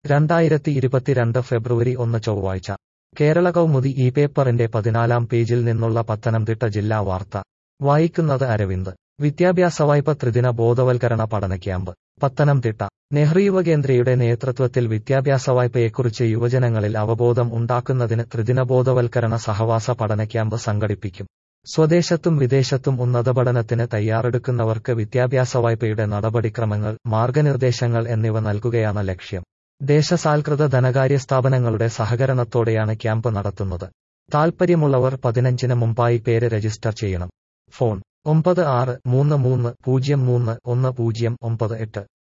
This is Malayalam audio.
രണ്ടായിരത്തി ഇരുപത്തിരണ്ട് ഫെബ്രുവരി ഒന്ന് ചൊവ്വാഴ്ച കേരള കൗമുദി ഈ പേപ്പറിന്റെ പതിനാലാം പേജിൽ നിന്നുള്ള പത്തനംതിട്ട ജില്ലാ വാർത്ത വായിക്കുന്നത് അരവിന്ദ് വിദ്യാഭ്യാസ വായ്പ ത്രിദിന ബോധവൽക്കരണ പഠന ക്യാമ്പ് പത്തനംതിട്ട നെഹ്റു യുവകേന്ദ്രയുടെ നേതൃത്വത്തിൽ വിദ്യാഭ്യാസ വായ്പയെക്കുറിച്ച് യുവജനങ്ങളിൽ അവബോധം ഉണ്ടാക്കുന്നതിന് ത്രിദിന ബോധവൽക്കരണ സഹവാസ പഠന ക്യാമ്പ് സംഘടിപ്പിക്കും സ്വദേശത്തും വിദേശത്തും ഉന്നത പഠനത്തിന് തയ്യാറെടുക്കുന്നവർക്ക് വിദ്യാഭ്യാസ വായ്പയുടെ നടപടിക്രമങ്ങൾ മാർഗനിർദ്ദേശങ്ങൾ എന്നിവ നൽകുകയാണ് ലക്ഷ്യം ദേശസാൽകൃത ധനകാര്യ സ്ഥാപനങ്ങളുടെ സഹകരണത്തോടെയാണ് ക്യാമ്പ് നടത്തുന്നത് താൽപ്പര്യമുള്ളവർ പതിനഞ്ചിന് മുമ്പായി പേര് രജിസ്റ്റർ ചെയ്യണം ഫോൺ ഒമ്പത് ആറ് മൂന്ന് മൂന്ന് പൂജ്യം മൂന്ന് ഒന്ന് പൂജ്യം ഒമ്പത് എട്ട്